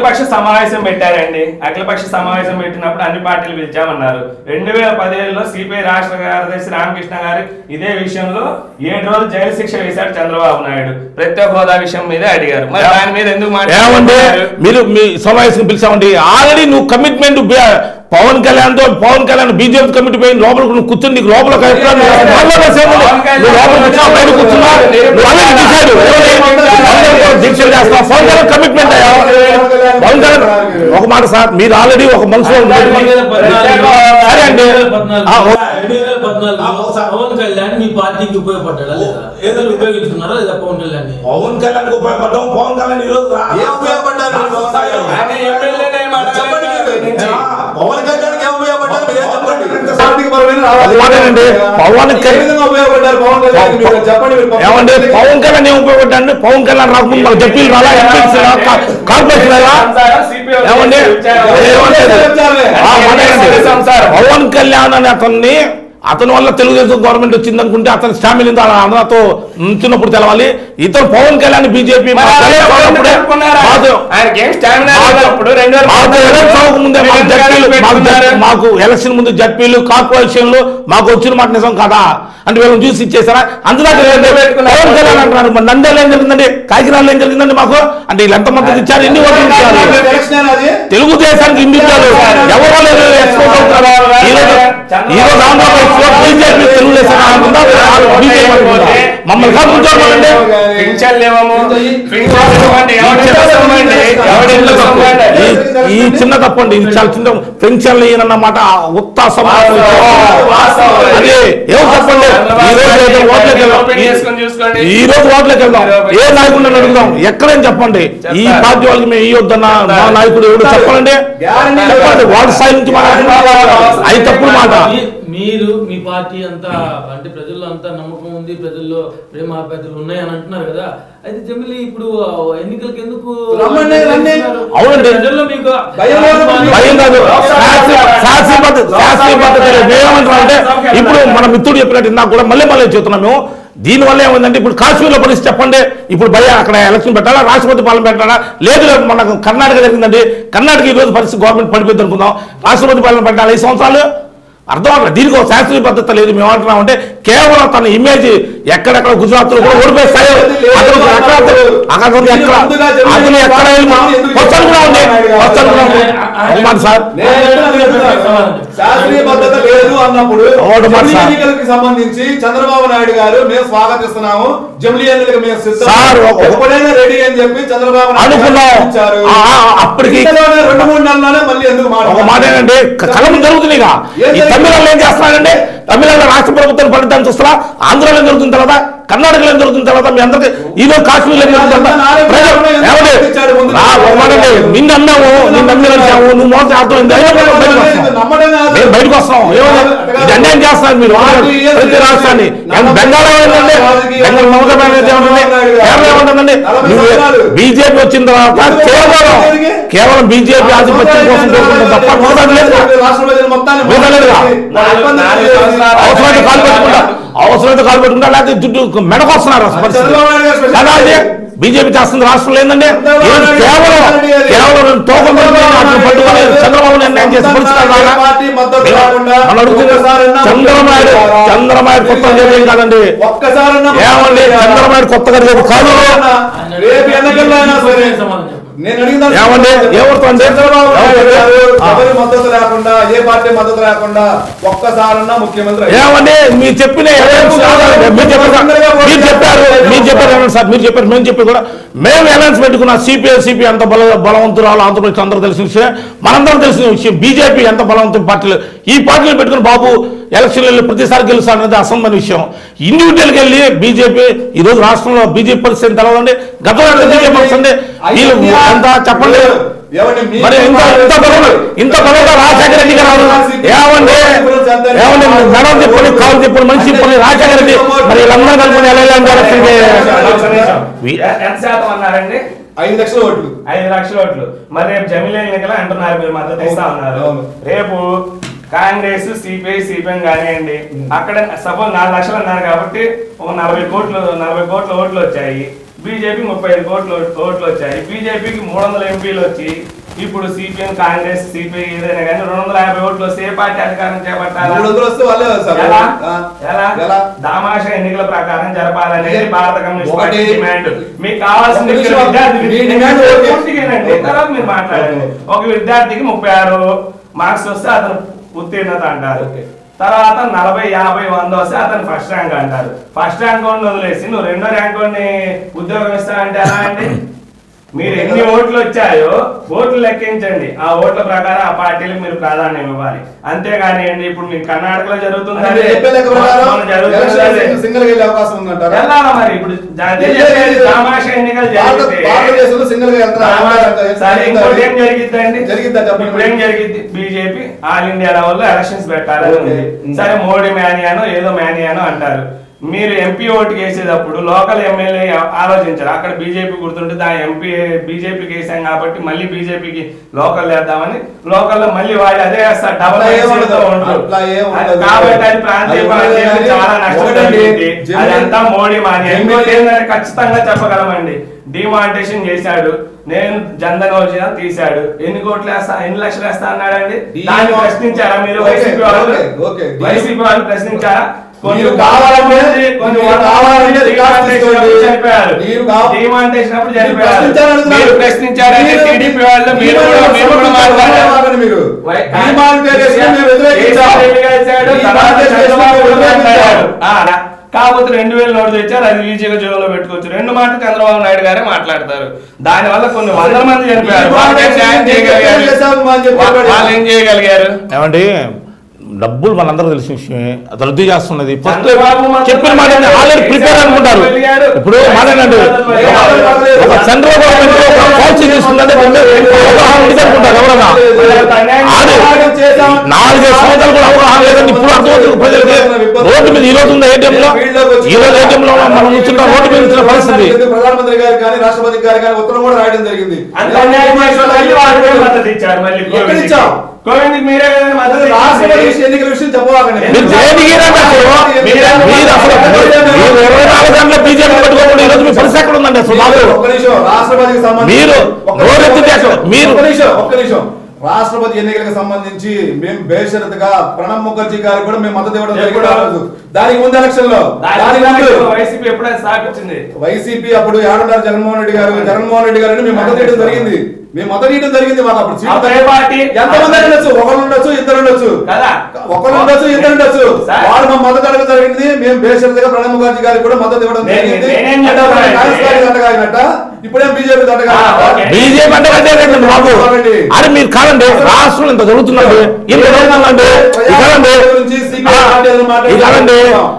అఖిలపక్ష సమావేశం పెట్టారండి అఖిలపక్ష సమావేశం పెట్టినప్పుడు అన్ని పార్టీలు పిలిచామన్నారు రెండు వేల పదిహేడులో సిపిఐ రాష్ట్ర కార్యదర్శి రామకృష్ణ గారు ఇదే విషయంలో ఏడు రోజులు జైలు శిక్ష వేశాడు చంద్రబాబు నాయుడు ప్రత్యేక హోదా విషయం మీదే అడిగారు మరి దాని మీద ఎందుకు ఏమండి మాట్లాడుతున్నారు మీరు మీ సమావేశం పిలిచామండి ఆల్రెడీ నువ్వు కమిట్మెంట్ పవన్ కళ్యాణ్ తో పవన్ కళ్యాణ్ బీజేపీ కమిటీ పోయి లోపల నువ్వు కూర్చుని నీకు లోపల ఒక అభిప్రాయం లేదు. మళ్ళా నా సేవలు. పవన్ కళ్యాణ్ నువ్వు లోపల కూర్చున్నా బయట కూర్చున్నా నువ్వు అలాగే డిసైడ్ దీక్షలు చేస్తావు పవన్ కళ్యాణ్ కమిట్మెంట్ అయ్యా పవన్ కళ్యాణ్ ఒక మాట సార్ మీరు ఆల్రెడీ ఒక మనసులో రెండు వేల పద్నాలుగులో- సరే అండి రెండు వేల ఆ, పద్నాలుగులో- ఓ- రెండు వేల పద్నాలుగులో పవన్ కళ్యాణ్ మీ పార్టీకి ఉపయోగపడ్డా లేదా ఏదో ఉపయోగించుకున్నారా లేదా పవన్ కళ్యాణ్ పవన్ కళ్యాణ్ ఉపయోగపడ్డాం పవన్ కళ్యాణ్ ఈ రోజు రా- ఏం ఉపయోగపడ్డారు మీరు పవన్ కళ్యాణ్? ఆయన ఎమ్మెల్యేనే మాట చెప్పండి మీరు. నుంచి. పవన్ కళ్యాణ్కి ఏం ఉపయోగపడ్డారు మీరే చెప్పండి సాంఘిక పరమైన రావాలి. అది మాటేనండి. పవన్ ఏ విధంగా ఉపయోగపడ్డారు పవన్ కళ్యాణ్ మీరు చెప్పండి మీరు పవన్ ఏమండి కళ్యాణ్కి- పవన్ కళ్యాణ్ ఏం ఉపయోగపడ్డాడు పవన్ కళ్యాణ్ రాకముందు మాకు జడ్పీలు రాలా ఎంపీలు రాలా కా- కార్పొరేషన్ రాలా ఏమండి ఏమంటే ఆ, మాటేనండి. పవన్ కళ్యాణ్ అనే అతన్ని అతని వల్ల తెలుగుదేశం గవర్నమెంట్ వచ్చింది అనుకుంటే అతని స్టామిల్ అన్నతో నుంచున్నప్పుడు తెలవాలి ఇతను పవన్ కళ్యాణ్ బీజేపీ ఆయనకి ఏం స్టామినా లేనప్పుడు రెండు వేల మాకు ఎలక్షన్ అవ్వకముందే మాకు జడ్పీలు మాకు జడ్- మాకు ఎలక్షన్ ముందు జడ్పీలు కార్పొరేషన్లు మాకు వచ్చిన మాట నిజం కాదా అంటే వీళ్ళని చూసి ఇచ్చేసారా అందులో పవన్ కళ్యాణ్ అంటున్నారు మరి నంద్యాల ఏం జరిగిందండి కాకినాడలో ఏం జరిగిందండి మాకు అంటే వీళ్ళు ఎంత మద్దతు ఇచ్చారు ఎన్ని ఓట్లు ఇచ్చారు ఎలక్షన్ అది తెలుగుదేశానికి ఇన్ని ఇచ్చారు ఎవరో లేదు ఎక్స్పోర్ట్ అవుతున్నారు ఈ రోజు ఈ రోజు ఆంధ్రప్రదేశ్ లో బీజేపీ తెలుగుదేశం అనుకుందా బీజేపీ అనుకుందా మమ్మల్ని కాదు కూర్చోమండి పింఛన్ లేవము పింఛన్ లేవండి ఎవరి ఇల్లు సొమ్మండి ఎవరి ఇల్లు సొమ్మండి ఈ- ఈ చిన్న తప్పండి ఇది చాలా చిన్న పెన్షన్లు ఈయనన్నమాట ఉత్తా సమాజం వాస్తవం. అదే ఏం తప్పండి ఈ రోజు ఏదో ఓట్లకి వెళ్దాం. ఓపెన్ చేసుకొని చూసుకోండి. ఈ- ఈ రోజు ఓట్లకి వెళ్దాం ఏ నాయకుడిని అడుగుదాం ఎక్కడేం చెప్పండి ఈ చెప్తారు. పార్టీ వాళ్ళకి మేము ఇవ్వద్దన్న మా నాయకుడు ఎవడు చెప్పాలండి గ్యారంటీ చెప్పండి వాడి స్థాయి నుంచి మాట్లాడుతున్నారు అది తప్పుడు మాట మీ- మీరు మీ పార్టీ అంతా అంటే ప్రజల్లో అంతా నమ్మకం ఉంది ప్రజల్లో ప్రేమ ఆప్యాయతలు ఉన్నాయి అని అంటున్నారు కదా అయితే జమిలి ఇప్పుడు ఆ, ఎన్నికలకు ఎందుకు రమ్మండి, రండి. అవునండి. ప్రజల్లో మీకు భయం లేదు. భయం కాదు శాస్త్రీయ శాస్త్రీయ పద్ధతి శాస్త్రీయ పద్ధతి లేదు. మేమేమంటున్నాం అంటే ఇప్పుడు మన మిత్రుడు చెప్పినట్టు ఇందాక కూడా మళ్ళీ మళ్ళీ చెప్తున్నాం మేము దీనివల్ల ఏమైందంటే ఇప్పుడు కాశ్మీర్లో పరిస్థితి చెప్పండి ఇప్పుడు భయ అక్కడ ఎలక్షన్ పెట్టాలా రాష్ట్రపతి పాలన పెట్టాలా లేదు లేదు మనకు కర్ణాటక జరిగిందండి కర్ణాటక ఈ రోజు పరిస్థితి గవర్నమెంట్ పడిపోయింది అనుకుందాం రాష్ట్రపతి పాలన పెట్టాలి ఈ సంవత్సరాలు అర్థం అవ్వట్లేదు దీనికి ఒక శాస్త్రీయ పద్ధతి లేదు మేము ఏమంటున్నామంటే కేవలం తన ఇమేజ్ ఎక్కడెక్కడ గుజరాత్ లో కూడా ఓడిపోయి స్థాయి అతను ఎక్కడ అతను ఎక్కడ అతను ఎక్కడ కొత్తలు కూడా ఉంది కొత్తలు కూడా ఉంది ఒక మాట సార్ నేను చెప్తున్నా, నేను చెప్తున్నా. శాస్త్రీయ భద్రత లేదు అన్నప్పుడు ఒకటి మాట జమిలీ సార్. ఎన్నికలకు సంబంధించి చంద్రబాబు నాయుడు గారు మేము స్వాగతిస్తున్నాము జమిలీ ఎన్నికలకు మేము సిద్ధం సార్, ఒక- ఎప్పుడైనా రెడీ అని చెప్పి చంద్రబాబు నాయుడు గారు అనుకున్నాం. ఇచ్చారు. ఆ, ఆ, అప్పటికి- ఇంతలోనే రెండు మూడు నెలల్లోనే మళ్ళీ ఎందుకు ఒక మాట ఏంటంటే కలము జరుగుతున్నాయిగా ఈ తమిళనాడులో ఏం చేస్తున్నారంటే తమిళనాడు రాష్ట్ర ప్రభుత్వం ఫలితాన్ని చూస్తారా ఆంధ్రాలో ఏం జరుగుతుంది తర్వాత కర్ణాటకలో ఏం జరుగుతుంది తర్వాత మీ అందరికి ఈ రోజు కాశ్మీర్లో ఏం జరుగుతుంది తర్వాత ప్రజలు ఏమండి రా, ఒక మాట అండి, నిన్ను అన్నాము నిన్ను అమ్మినాము నువ్వు మోసం అర్థమైంది అయినా కూడా బయటకు వస్తాం. నమ్మడం కాదు. మేము బయటకు వస్తాం ఏమన్నా ఇది అన్యాయం చేస్తున్నారు మీరు ప్రతి రాష్ట్రాన్ని ఏం బెంగాల్ ఏమైందండి బెంగాల్ మమతా బెనర్జీ ఏమంటుంది కేరళ ఏమంటుందండి బీజేపీ వచ్చిన తర్వాత కేవలం కేవలం బీజేపీ ఆధిపత్యం కోసం కోరుకుంటాం తప్ప మోసం లేదు రాష్ట్ర ప్రజలు మొత్తాన్ని మోసం లేదుగా. అవసరమైతే కాలు పెట్టుకుంటా అవసరమైతే కాలు పెట్టుకుంటా లేకపోతే జుట్టు మెడకు వస్తున్నారు అసలు పరిస్థితి. చంద్రబాబు నాయుడు గారు స్పెషల్ కదా అది బీజేపీ చేస్తుంది రాష్ట్రంలో ఏంటంటే చంద్రబాబు ఈరోజు నాయుడు కేవలం గారు కేవలం తోకం అట్లా పట్టుకొని చంద్రబాబు నిర్ణయం చేసి పరిస్థితి రాగా పార్టీ మద్దతు రాకుండా మనం అడుగుతుంది ఒక్కసారన్నా చంద్రబాబు చంద్రబాబు నాయుడు కొత్త చేసేది కాదండి ఒక్కసారన్నా ఏమండి చంద్రబాబు నాయుడు కొత్తగా చేసేది కాదు రేపు ఎన్నికల్లో అయినా సరే సమాధానం చెప్పండి. నేను అడిగిన దానికి ఏమండి? ఎవరితోండి? చంద్రబాబు నాయుడు గారు ఆ. ఎవరి మద్దతు లేకుండా ఏ పార్టీ మద్దతు లేకుండా ఒక్కసారన్నా ముఖ్యమంత్రి అయ్యారు. ఏమండి మీరు చెప్పిన ఎవిడెన్స్ కాదండి. మీరు చెప్పారు మీరు చెప్పారు మీరు చెప్పారు ఏమన్నా సార్ మీరు చెప్పారు మేము చెప్పి కూడా మేము ఎలయన్స్ పెట్టుకున్న సిపిఐ సిపి ఎంత బల బలవంతురాలు ఆంధ్రప్రదేశ్ అందరూ తెలిసిన విషయం మనందరం తెలిసిన విషయం బీజేపీ ఎంత బలవంతుల పార్టీలు ఈ పార్టీలు పెట్టుకుని బాబు ఎలక్షన్లు వెళ్ళి ప్రతిసారి గెలుస్తాడనేది అసంభవ విషయం ఇండివిజువల్కి వెళ్ళి బీజేపీ ఈ రోజు రాష్ట్రంలో బీజేపీ పరిస్థితి తెలవదండి గతంలో బీజేపీ పరిస్థితి వీళ్ళు ఎంత చెప్పండి ఏమండి మీ- మరి ఇంత ఇంత బలం ఇంత బలంగా రాజశేఖర రెడ్డి గారు ఏమండి ఏమండి మెడలు తిప్పని కాలు తిప్పని మనిషి తిప్పని రాజశేఖర రెడ్డి మరి వీళ్ళందరూ కలుపుకొని ఎలా ఎ- ఎంత శాతం అన్నారండి ఐదు లక్షల ఓట్లు ఐదు లక్షల ఓట్లు మరి రేపు జమిలీ ఎన్నికలు అంటున్నారు మీరు మద్దతు ఇస్తా ఉన్నారు అవును. రేపు కాంగ్రెస్ సిపిఐ సిపిఎం కానివ్వండి అక్కడ సపోజ్ నాలుగు లక్షలు అన్నారు కాబట్టి ఒక నలభై కోట్లు నలభై కోట్ల ఓట్లు వచ్చాయి బీజేపీ ముప్పై ఐదు కోట్ల ఓట్- ఓట్లు వచ్చాయి బీజేపీకి మూడు వందల ఎంపీలు వచ్చి ఇప్పుడు సిపిఎం కాంగ్రెస్ సిపిఐ ఏదైనా కానీ రెండు వందల యాభై ఓట్లు వస్తే ఏ పార్టీ అధికారం చేపట్టాలా మూడు వందలు వస్తే వాళ్ళే కదా సార్ ఎలా ఆ, ఎలా ఎలా దామాష ఎన్నికల ప్రకారం జరపాలనేది ఒకటి- భారత కమ్యూనిస్ట్ పార్టీ ఒకటి- డిమాండ్ మీకు కావాల్సింది ఒక ఇక్కడ నిమిషం. విద్యార్థి మీ విద్య- డిమాండ్ ఓకే. పూర్తిగానండి. తర్వాత మీరు మాట్లాడండి ఒక విద్యార్థికి ముప్పై ఆరు మార్క్స్ వస్తే అతను ఉత్తీర్ణత అంటారు ఓకే. తర్వాత నలభై యాభై వంద వస్తే అతను ఫస్ట్ ర్యాంక్ అంటారు ఫస్ట్ ర్యాంక్ వాడిని వదిలేసి నువ్వు రెండో ర్యాంక్ వాడిని ఉద్యోగం ఇస్తానంటే ఎలా అండి మీరు ఎన్ని ఓట్లు వచ్చాయో ఓట్లు లెక్కించండి ఆ ఓట్ల ప్రకారం ఆ పార్టీలకు మీరు ప్రాధాన్యం ఇవ్వాలి అంతేగాని అండి ఇప్పుడు మీకు కర్ణాటకలో జరుగుతుంది అంటే మీరు చెప్పే లెక్క ప్రకారం మన జరుగుతుంది ఎలక్షన్ అదే. సింగిల్ గా వెళ్ళే అవకాశం ఉందంటారా వెళ్ళాలా మరి ఇప్పుడు జా- అదే చెప్పేది తమాష ఎన్నికలు భారత- జరిగితే భారతదేశంలో సింగిల్ గా వెళ్తారా? తమాషా- సరే ఇంకోటి ఏం జరిగిద్దండి జరిగిద్దా చెప్పండి. ఇప్పుడు ఏం జరిగిద్ది బీజేపీ ఆల్ ఇండియా లెవెల్లో ఎలక్షన్స్ పెట్టాలని ఓకే. ఉంది సరే మోడీ మేనియానో ఏదో మేనియానో అంటారు మీరు ఎంపీ ఓటు వేసేటప్పుడు లోకల్ ఎమ్మెల్యే ఆలోచించారు అక్కడ బీజేపీ గుర్తుంటే దాని ఎంపీ బీజేపీకి వేసాం కాబట్టి మళ్ళీ బీజేపీకి లోకల్ వేద్దామని లోకల్ లో మళ్ళీ వాళ్ళు అదే వేస్తారు డబల్ అట్లా ఏం ఉండదు. అట్లా ఏం ఉండదు. కాబట్టి అది ప్రాంతీయ అది పార్టీలకు ఉండదు చాలా కానీ నష్టం ఒకటండి, జరిగింది జమిలీ- అదంతా మోడీ మాని జమిలీ- ఏంటంటే ఖచ్చితంగా చెప్పగలమండి డిమానిటేషన్ చేశాడు నేను జన్ధన్ యోజన తీశాడు ఎన్ని కోట్లు వేస్తా ఎన్ని లక్షలు వేస్తా అన్నాడండి దాన్ని ప్రశ్నించారా మీరు ఓకే, వైసీపీ వాళ్ళు ఓకే, ఓకే. వైసీపీ వాళ్ళు ప్రశ్నించారా కొన్ని మీరు కావాలంటే కొన్ని మీరు వందల కావాలంటే మంది రికార్డు demonstration అప్పుడు తీసుకోండి. చనిపోయారు మీరు కావ- డిమానిటేషన్ అప్పుడు మీరు చనిపోయారు ప్రశ్నించారనుకున్నారు. మీరు ప్రశ్నించారంటే మీరు- టీడీపీ వాళ్ళు మీరు మీరు కూడా మీరు కూడా మాట్లాడారు మాట్లాడండి మీరు. వై- డిమానిటైజేషన్ మేము వ్యతిరేకించాం. కేసీఆర్ రెడ్డి గారు ఇచ్చాడు, తర్వాత డిమానిటైజేషన్ చంద్రబాబు మేము నాయుడు మాట్లాడారు. వ్యతిరేకించాం. ఆ, కాకపోతే రెండు వేల నోటు తెచ్చారు అది ఈజీగా జోలో పెట్టుకోవచ్చు రెండు మాటలు చంద్రబాబు నాయుడు గారే మాట్లాడతారు దాని వల్ల కొన్ని వందల మంది చనిపోయారు వాళ్ళు ఏం న్యాయం చేయగలిగారు? వా- వాళ్ళు ఏం చేయగలిగారు ఏమండి డబ్బులు మనందరూ తెలిసిన విషయమే అది రద్దు చేస్తున్నది ఫస్ట్ చంద్రబాబు మాత్రం చెప్పిన మాట ఆల్రెడీ ప్రిపేర్ అనుకుంటారు ఇప్పుడు మాట్లాడండి ఒక సెంట్రల్ గవర్నమెంట్ ఒక పాలసీ తీసుకుందంటే దాని మీద అవగాహన ఉంది అనుకుంటారు ఎవరన్నా ఆడు నాలుగైదు సంవత్సరాలు కూడా అవగాహన లేదండి ఇప్పుడు అర్థమవుతుంది ప్రజలకి రోడ్డు మీద ఈ రోజు ఉన్న ఏటీఎం లో ఈ రోజు ఏటీఎం లో మనం కూర్చున్న రోడ్డు మీద వచ్చిన పరిస్థితి ప్రధానమంత్రి గారు కానీ రాష్ట్రపతి గారు కానీ ఉత్తరం కూడా రాయడం జరిగింది అంత అన్యాయం చేసిన వాళ్ళు వాళ్ళకే మద్దతు ఇచ్చారు మళ్ళీ ఎక్కడ కోవింద్కి. ఇచ్చాం? కోవింద్కి మీరే కదండి మద్దతు రాష్ట్రపతి ఇచ్చింది. విషయం ఎన్నికల విషయం చెప్పవాకండి మీరు దేనికి రండి అసలు మీరు అసలు మీరు ఇరవై నాలుగు గంటల బీజేపీ పెట్టుకోకుండా ఈ రోజు మీ పరిస్థితి ఎక్కడ ఉందండి అసలు మాకు ఒక్క నిమిషం రాష్ట్రపతికి సంబంధించి మీరు ఒక్క నోరెత్తి నిమిషం, చేస్తారు. మీరు- ఒక్క నిమిషం ఒక్క నిమిషం రాష్ట్రపతి ఎన్నికలకు సంబంధించి మేము బేషరతుగా ప్రణబ్ ముఖర్జీ గారికి కూడా మేము మద్దతు ఇవ్వడం జరిగింది ఆ రోజు. దానికి ముందు ఎలక్షన్ లో దాని దానికి వల్ల ముందు ఇప్పుడు వైసీపీ ఎప్పుడైనా స్థాపించింది వైసీపీ అప్పుడు ఏడున్నారు జగన్మోహన్ రెడ్డి గారు జగన్మోహన్ రెడ్డి గారిని మేము మద్దతు ఇవ్వడం జరిగింది మేము మద్దతు ఇవ్వడం జరిగింది మాకు అప్పుడు సీట్లు అప్పుడు ఏ పార్టీ? ఎంతమంది ఉండొచ్చు ఒకరు ఉండొచ్చు ఇద్దరు ఉండొచ్చు కదా ఒకరు ఉండొచ్చు ఇద్దరు ఉండొచ్చు సార్. వారు మా మద్దతు అడగడం జరిగింది మేము బేషరతుగా ప్రణబ్ ముఖర్జీ గారికి కూడా మద్దతు ఇవ్వడం నేను- జరిగింది నేనేం అంటే అప్పుడు చెప్తానంటే- కాంగ్రెస్ గారికి దండగాగినట్ట ఇప్పుడేం బీజేపీ ఆ, ఓకే. బీజేపీ అంటే కట్టే రండి బాబు అరే మీరు కాదండి రాష్ట్రంలో ఇంత జరుగుతుందండి ఇంత జరుగుతుందండి ఇదండి ఇదండి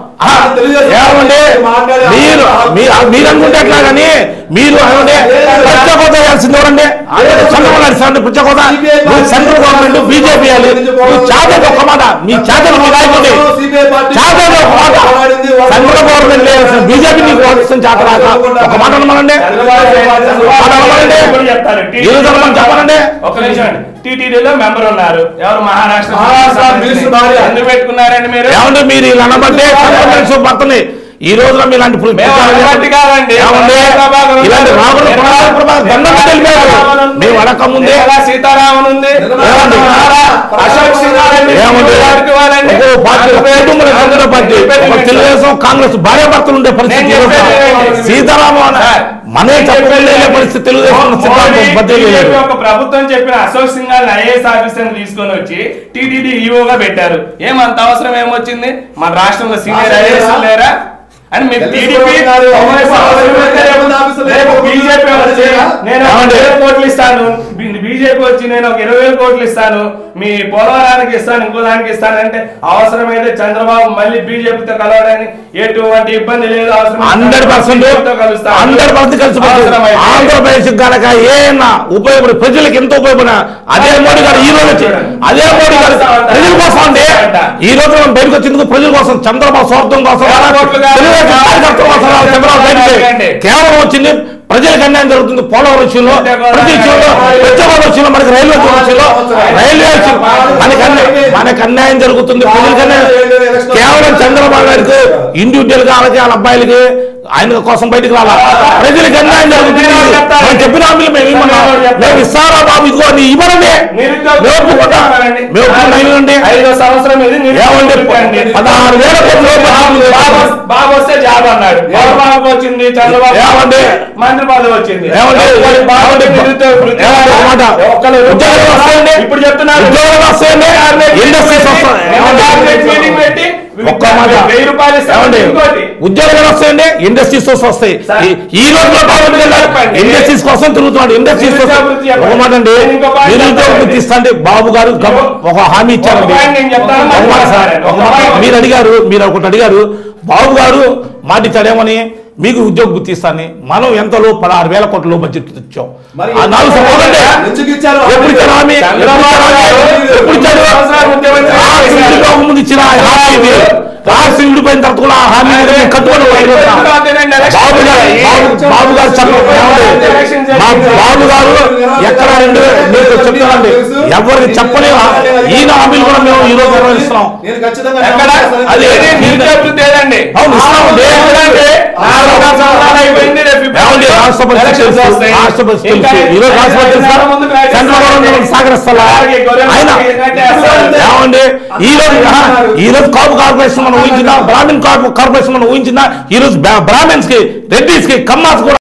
ఏమండి మీరు మీ- మీరు అనుకుంటే ఎట్లా కానీ మీరు ఏమంటే ప్రత్యేక హోదా వేయాల్సింది ఎవరండి అదే చంద్రబాబు నాయుడు సార్ ప్రత్యేక హోదా నువ్వు సెంట్రల్ గవర్నమెంట్ బీజేపీ వేయాలి నువ్వు చాతలు ఒక మాట మీ చాతలు మీ రాయకుంది చాతలు ఒక మాట సెంట్రల్ గవర్నమెంట్ లేదు బీజేపీ నీకు ఓటిస్తుంది చాత రాక ఒక మాట అనమానండి చంద్రబాబు నాయుడు- చంద్రబాబు నాయుడు ఎప్పుడు చెప్తారు? ఈ రోజు మనం చెప్పాలండి ఒక నిమిషం అండి టీటీడీలో మెంబర్ ఉన్నారు ఎవరు మహారాష్ట్ర మహారాష్ట్ర మినిస్టర్ భార్య. ఎందుకు పెట్టుకున్నారండి మీరు ఏమంటే మీరు ఇలా అనబట్టే చంద్రబాబు భర్తని ఈ రోజున మీలాంటి పులి- మేము అలాంటి కాదండి. ఏమండి ప్రభాకర్ ఉన్నారు. ఇలాంటి రాముడు నిర్మలా- ప్రభాకర్ దండం పెట్టి వెళ్ళిపోయారు. నిర్మలా ఉంది. మేము అడక్క ముందే నిర్మలా సీతారామన్ ఉంది ఏమండి? అశోక్ సింగారెడ్డి ఏమండి వారికి వాళ్ళండి. ఒక్కో పార్టీ కుటుంబ కాంగ్రెస్ పార్టీ ఒక తెలుగుదేశం కాంగ్రెస్ భార్య భర్తలు ఉండే పరిస్థితి నేను ఈ రోజున. చెప్పేది ఏంటి? సీతారామన్ సార్, మనే నేను చెప్పలేని చెప్పేది పరిస్థితి తెలుగుదేశం మోడీ సిద్ధాంతం బద్దలు బీజేపీ ఒక ప్రభుత్వం చెప్పిన అశోక్ సింఘాల్ ఐఏఎస్ ఆఫీసర్ తీసుకొని వచ్చి టీటీడీ ఈఓగా పెట్టారు ఏమంత అవసరం ఏమొచ్చింది మన రాష్ట్రంలో సీనియర్ ఆఫీసర్ ఐఏఎస్ లేరా? లేరా అని మీరు తెలుసు టీడీపీ ఉన్నారు. కాంగ్రెస్ అవసరం అయితే రేపు- ఆఫీసర్ రేపు లేరు. బీజేపీ వచ్చి నేను ఒక ఏమండి? ఇరవై కోట్లు ఇస్తాను బీజేపీ వచ్చి నేను ఒక ఇరవై వేల కోట్లు ఇస్తాను మీ పోలవరానికి ఇస్తాను ఇంకో దానికి ఇస్తాను అంటే అవసరమైతే చంద్రబాబు మళ్ళీ బీజేపీతో కలవడానికి ఎటువంటి ఇబ్బంది లేదు అవసరం హండ్రెడ్ పర్సెంట్ హండ్రెడ్ పర్సెంట్ కలిసి అవసరమైతే. ఆంధ్రప్రదేశ్ కనుక ఏమన్నా ఉపయోగపడి ప్రజలకు ఎంత ఉపయోగపడిన అదే మోడీ గారు ఈ రోజు వచ్చి అదే మోడీ గారు ప్రజల కోసం అండి ఈ రోజు మనం బయటకు వచ్చిందుకు ప్రజల కోసం చంద్రబాబు స్వార్థం కోసం వేల కోట్లు కాదు. తెలుగుదేశం కార్యకర్తల కోసం చంద్రబాబు బయటకు కాదండి. కేవలం వచ్చింది ప్రజలకు అన్యాయం జరుగుతుంది పోలవరం విషయంలో ప్రతి విషయంలో పెద్దగోడ విషయంలో మనకి రైల్వే జోన్ విషయంలో రైల్వే విషయం మనకి అన్యాయం మనకి అన్యాయం జరుగుతుంది ప్రజలకు అన్యాయం కేవలం చంద్రబాబు నాయుడుకు ఇండివిజువల్ గా అలాగే వాళ్ళ అబ్బాయిలకి ఆయన కోసం బయటకు రాలా ప్రజలకు అన్యాయం జరుగుతుంది మనం చెప్పిన హామీలు మేము ఇవ్వమన్నాం మేము ఇస్తారా బాబు ఇదిగో నీ ఇవ్వరండి నిరుద్యోగ మేము ఒప్పుకుంటాం మేము ఒప్పుకుంటాం ఐదో సంవత్సరం ఇది ఏమండి పదహారు వేల కోట్ల రూపాయలు బాబు- బాబు వస్తే జాబ్ అన్నాడు ఎవరు బాబు వచ్చింది చంద్రబాబు ఏమండి? మంత్రి పదవి వచ్చింది ఏమండి? ఒక్కరు బాబు ఏమండి? నిరుద్యోగ వృత్తి. ఏమండి? ఒక మాట. ఒక్కరు ఉద్యోగాలు వస్తాయండి? ఇప్పుడు చెప్తున్నారు ఉద్యోగాలు వస్తాయండి? ఇండస్ట్రీస్ వస్తాయి. ఏమండి? క్యాబినెట్ మీటింగ్ పెట్టి ఒక్క మాట వెయ్యి రూపాయలు ఇస్తామండి ఏమండి ఇంకోటి ఉద్యోగాలు వస్తాయండి ఇండస్ట్రీస్ వస్తాయి సార్. ఈ- ఈ రోజు లో పవన్ కళ్యాణ్ చెప్పండి. ఇండస్ట్రీస్ కోసం తిరుగుతున్నాడు ఇండస్ట్రీస్ కోసం నిరుద్యోగ వృత్తి చెప్పండి. ఒక మాట అండి నేను ఇంకో పాయింట్ నిరుద్యోగ చెప్తానండి. వృత్తి ఇస్తా అంటే బాబు గారు గబ- ఒక హామీ ఇచ్చారండి ఒక పాయింట్ నేను చెప్తాను, ఒక మాట సార్ ఒక ఒక మాట పాయింట్. మీరు అడిగారు మీరు ఒకటి అడిగారు బాబు గారు మాట ఇచ్చాడేమని మీకు ఉద్యోగ వృత్తి ఇస్తానని మనం ఎంతలో పదహారు వేల కోట్ల బడ్జెట్ ఇచ్చాం మరి ఆ నాలుగు సంవత్సరాలు ఎందుకు ఇచ్చారు? ఎప్పుడు ఇచ్చారు హామీ ఎప్పుడు ఇచ్చారు హామీ? ఎప్పుడు ఇచ్చారు సంవత్సరాలు ముఖ్యమంత్రి రాష్ట్ర విడిపోక ముందు ఇచ్చిన హామీ ఇది రాష్ట్ర విడిపోయిన తర్వాత కూడా ఆ హామీ మీద మేము కట్టుబడి ఉన్నాం. బాబు గారు బాబు- బాబు గారు చెప్పండి ఏమండి? మా బాబు గారు ఎక్కడ రెండు మీకు చెప్తానండి ఎవరికి చెప్పని ఈయన హామీలు కూడా మేము ఈ రోజు నిర్వహిస్తున్నాం నేను ఖచ్చితంగా ఎక్కడ అది- అది నిరుద్యోగ వృత్తి ఏదండి అవును, ఇస్తామండి. ఎందుకంటే నాలుగు సంవత్సరాలు అయిపోయింది, రేపు ఇప్పుడు ఏమండి రాష్ట్రపతి ఎలక్షన్స్ తెలుసు వస్తాయి. రాష్ట్రపతి ఇంకా తెలుసు ఈ రోజు రాష్ట్రపతి తెలుసా ఐదు ముందుకు రాజకీయ చంద్రబాబు నాయుడు సాగరిస్తారా అలాగే గొర్రెలు ఆయన కట్టేస్తారు. ఏమండి ఈ రోజు ఆహా, ఈ రోజు కాపు కార్పొరేషన్ మనం ఊహించిన బ్రాహ్మణ్ కార్పొరేషన్ మనం ఊహించిన ఈ రోజు బ్రాహ్మణ్స్ కి రెడ్డిస్ కి కమ్మాస్ కూడా